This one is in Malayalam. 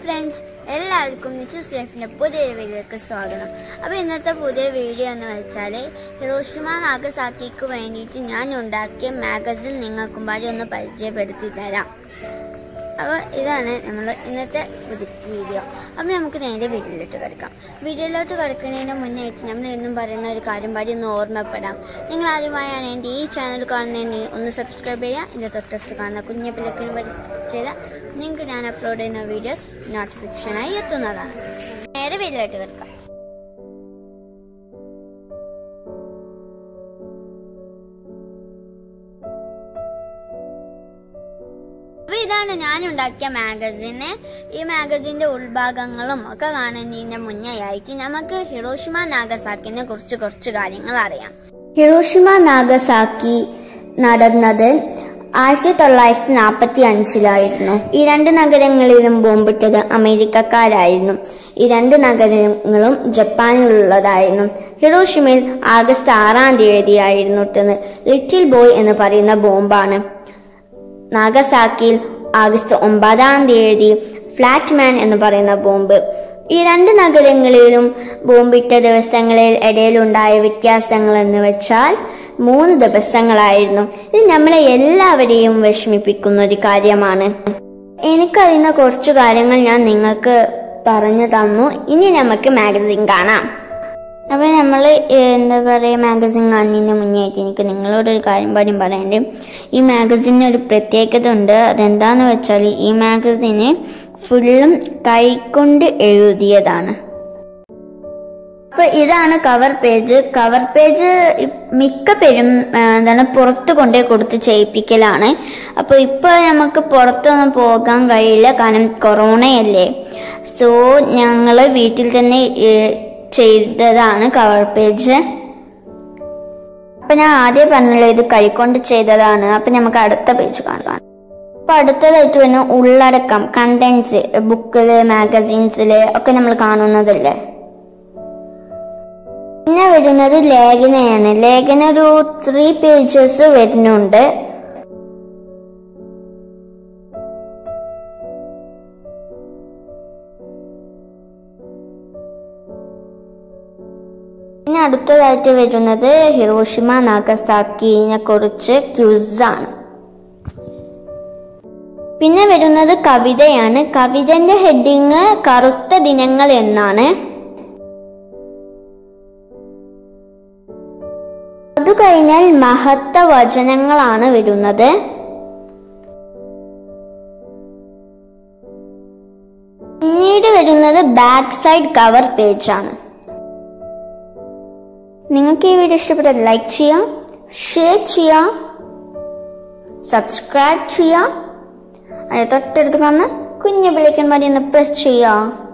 ഫ്രണ്ട്സ് എല്ലാവർക്കും നിച്ചൂസ് ലൈഫിന്റെ പുതിയൊരു വീഡിയോക്ക് സ്വാഗതം അപ്പോൾ ഇന്നത്തെ പുതിയ വീഡിയോ എന്ന് വെച്ചാൽ ഹിറോഷിമ നാഗസാക്കിക്ക് വേണ്ടിയിട്ട് ഞാൻ ഉണ്ടാക്കിയ മാഗസിൻ നിങ്ങൾക്കും പാടി ഒന്ന് പരിചയപ്പെടുത്തി തരാം അപ്പോൾ ഇതാണ് നമ്മൾ ഇന്നത്തെ പുതിയ വീഡിയോ അപ്പോൾ നമുക്ക് നേരെ വീഡിയോയിലോട്ട് കിടക്കാം വീഡിയോയിലോട്ട് കിടക്കുന്നതിന് മുന്നായിട്ട് നമ്മൾ എന്നും പറയുന്ന ഒരു കാര്യം പാടി ഒന്ന് ഓർമ്മപ്പെടാം നിങ്ങൾ ആദ്യമായാണ് എൻ്റെ ഈ ചാനൽ കാണുന്നതിന് ഒന്ന് സബ്സ്ക്രൈബ് ചെയ്യുക എൻ്റെ തൊട്ടടുത്ത് കാണുന്ന കുഞ്ഞു പിള്ളക്കിന് ചെയ്താൽ നിങ്ങൾക്ക് ഞാൻ അപ്ലോഡ് ചെയ്യുന്ന വീഡിയോസ് നോട്ടിഫിക്കേഷനായി എത്തുന്നതാണ് നേരെ വീഡിയോയിലോട്ട് കിടക്കാം അപ്പൊ ഇതാണ് ഞാൻ ഉണ്ടാക്കിയ മാഗസിന് ഈ മാഗസിന്റെ ഉൾഭാഗങ്ങളും ഒക്കെ കാണുന്നതിന്റെ മുന്നേ ആയിട്ട് നമുക്ക് ഹിറോഷിമ നാഗസാക്കിനെ കുറിച്ച് കുറച്ച് കാര്യങ്ങൾ അറിയാം ഹിറോഷിമ നാഗസാക്കി നടന്നത് ആയിരത്തി തൊള്ളായിരത്തി നാൽപ്പത്തി അഞ്ചിലായിരുന്നു ഈ രണ്ട് നഗരങ്ങളിലും ബോംബിട്ടത് അമേരിക്കക്കാരായിരുന്നു ഈ രണ്ട് നഗരങ്ങളും ജപ്പാനിലുള്ളതായിരുന്നു ഹിറോഷിമയിൽ ആഗസ്റ്റ് ആറാം തീയതിയായിരുന്നു ഇട്ടത് ലിറ്റിൽ ബോയ് എന്ന് പറയുന്ന ബോംബാണ് നാഗസാക്കിയിൽ ആഗസ്റ്റ് ഒമ്പതാം തീയതി ഫ്ലാറ്റ് മാൻ എന്ന് പറയുന്ന ബോംബ് ഈ രണ്ട് നഗരങ്ങളിലും ബോംബിട്ട ദിവസങ്ങളിൽ ഇടയിലുണ്ടായ വ്യത്യാസങ്ങൾ എന്ന് വെച്ചാൽ മൂന്ന് ദിവസങ്ങളായിരുന്നു ഇത് നമ്മളെ എല്ലാവരെയും വിഷമിപ്പിക്കുന്ന ഒരു കാര്യമാണ് എനിക്കറിയുന്ന കുറച്ചു കാര്യങ്ങൾ ഞാൻ നിങ്ങൾക്ക് പറഞ്ഞു തന്നു ഇനി നമുക്ക് മാഗസിൻ കാണാം അപ്പോൾ നമ്മൾ എന്താ പറയുക മാഗസിൻ കാണുന്നതിന് മുന്നേ ആയിട്ട് എനിക്ക് നിങ്ങളോട് ഒരു കാര്യം പാടിയും പറയണ്ടേ ഈ മാഗസിന് ഒരു പ്രത്യേകത ഉണ്ട് അതെന്താന്ന് വെച്ചാൽ ഈ മാഗസിന് ഫുള്ളും കൈകൊണ്ട് എഴുതിയതാണ് അപ്പൊ ഇതാണ് കവർ പേജ് കവർ പേജ് മിക്ക പേരും ആ, എന്താണ് പുറത്ത് കൊണ്ടേ കൊടുത്ത് ചെയ്യിപ്പിക്കലാണ് അപ്പൊ ഇപ്പൊ നമുക്ക് പുറത്തൊന്നും പോകാൻ കഴിയില്ല കാരണം കൊറോണയല്ലേ സോ ഞങ്ങള് വീട്ടിൽ തന്നെ ഏ, ചെയ്തതാണ് കവർ പേജ് അപ്പൊ ഞാൻ ആദ്യം പറഞ്ഞല്ലോ ഇത് കൈകൊണ്ട് ചെയ്തതാണ് അപ്പൊ നമുക്ക് അടുത്ത പേജ് കാണാം അപ്പൊ അടുത്തതായിട്ട് വരുന്ന ഉള്ളടക്കം കണ്ടന്റ്സ് ബുക്കില് മാഗസീൻസില് ഒക്കെ നമ്മൾ കാണുന്നതല്ലേ പിന്നെ വരുന്നത് ലേഖനയാണ് ലേഖന ഒരു ത്രീ പേജസ് വരുന്നുണ്ട് പിന്നെ അടുത്തതായിട്ട് വരുന്നത് ഹിറോഷിമ നാഗസാക്കിനെ കുറിച്ച് ക്യൂസാണ് പിന്നെ വരുന്നത് കവിതയാണ് കവിതന്റെ ഹെഡിങ് കറുത്ത ദിനങ്ങൾ എന്നാണ് അത് കഴിഞ്ഞാൽ മഹത്വ വചനങ്ങളാണ് വരുന്നത് പിന്നീട് വരുന്നത് ബാക്ക് സൈഡ് കവർ പേജ് ആണ് നിങ്ങൾക്ക് ഈ വീഡിയോ ഇഷ്ടപ്പെട്ടാൽ ലൈക്ക് ചെയ്യാം ഷെയർ ചെയ്യാം സബ്സ്ക്രൈബ് ചെയ്യാം അതിന് തൊട്ടടുത്ത് കാണുന്ന കുഞ്ഞു വിളിക്കാൻ വേണ്ടി ഒന്ന് പ്രസ് ചെയ്യാം